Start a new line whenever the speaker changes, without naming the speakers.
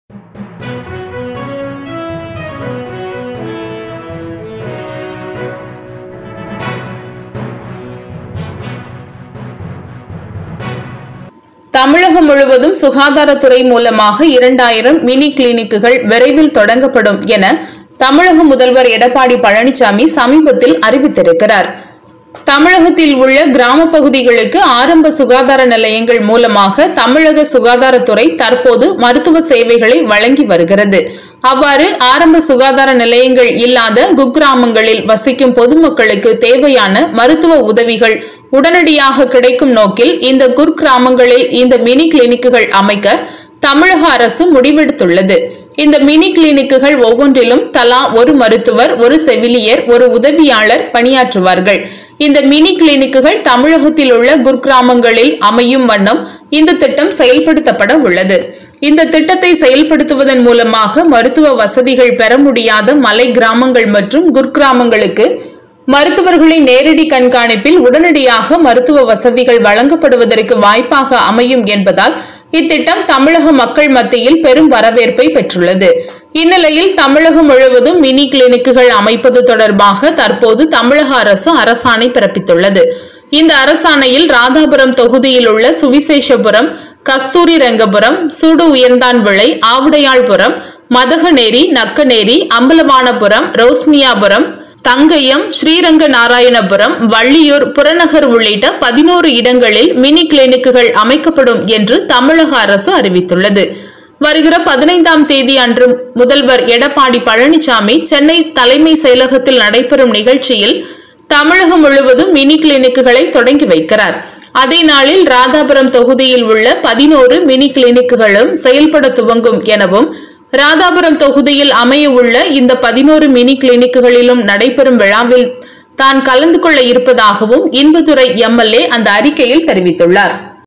தமிழகம் முழுவதும் சுகாதாரத்துறை மூலமாக இரண்டாயிரம் மினி கிளினிக்குகள் விரைவில் தொடங்கப்படும் என தமிழக முதல்வர் எடப்பாடி பழனிசாமி சமீபத்தில் அறிவித்திருக்கிறார் தமிழகத்தில் உள்ள கிராம பகுதிகளுக்கு ஆரம்ப சுகாதார நிலையங்கள் மூலமாக தமிழக சுகாதாரத்துறை தற்போது மருத்துவ சேவைகளை வழங்கி வருகிறது அவ்வாறு ஆரம்ப சுகாதார நிலையங்கள் இல்லாத குக்கிராமங்களில் வசிக்கும் பொதுமக்களுக்கு தேவையான மருத்துவ உதவிகள் உடனடியாக கிடைக்கும் நோக்கில் இந்த குர்கிராமங்களில் இந்த மினி கிளினிக்குகள் அமைக்க தமிழக அரசு முடிவெடுத்துள்ளது இந்த மினி கிளினிக்குகள் ஒவ்வொன்றிலும் தலா ஒரு மருத்துவர் ஒரு செவிலியர் ஒரு உதவியாளர் பணியாற்றுவார்கள் இந்த மினி கிளினிக்குகள் தமிழகத்தில் உள்ள குர்கிராமங்களில் அமையும் வண்ணம் இந்த திட்டம் செயல்படுத்தப்பட உள்ளது இந்த திட்டத்தை செயல்படுத்துவதன் மூலமாக மருத்துவ வசதிகள் பெற முடியாத மலை கிராமங்கள் மற்றும் குர்கிராமங்களுக்கு மருத்துவர்களின் நேரடி கண்காணிப்பில் உடனடியாக மருத்துவ வசதிகள் வழங்கப்படுவதற்கு வாய்ப்பாக அமையும் என்பதால் இத்திட்டம் தமிழக மக்கள் மத்தியில் பெரும் வரவேற்பை பெற்றுள்ளது இந்நிலையில் தமிழகம் முழுவதும் மினி கிளினிக்குகள் அமைப்பது தொடர்பாக தற்போது தமிழக அரசு அரசாணை பிறப்பித்துள்ளது இந்த அரசாணையில் ராதாபுரம் தொகுதியில் உள்ள சுவிசேஷபுரம் கஸ்தூரி ரங்கபுரம் சூடு உயர்ந்தான் விளை ஆவுடையாள்புரம் மதகநேரி நக்கநேரி அம்பலவானபுரம் ரோஸ்மியாபுரம் தங்கயம் ஸ்ரீரங்க நாராயணபுரம் வள்ளியூர் புறநகர் உள்ளிட்ட பதினோரு இடங்களில் மினி கிளினிக்குகள் அமைக்கப்படும் என்று தமிழக அரசு அறிவித்துள்ளது வருகிற பதினைந்தாம் தேதி அன்று முதல்வர் எடப்பாடி பழனிசாமி சென்னை தலைமை செயலகத்தில் நடைபெறும் நிகழ்ச்சியில் தமிழகம் முழுவதும் மினி கிளினிக்குகளை தொடங்கி வைக்கிறார் அதே நாளில் ராதாபுரம் தொகுதியில் உள்ள பதினோரு மினி கிளினிக்குகளும் செயல்பட துவங்கும் எனவும் ராதாபுரம் தொகுதியில் அமைய உள்ள இந்த பதினோரு மினி கிளினிக்குகளிலும் நடைபெறும் விழாவில் தான் கலந்து கொள்ள இருப்பதாகவும் இன்பதுரை எம்எல்ஏ அந்த அறிக்கையில் தெரிவித்துள்ளார்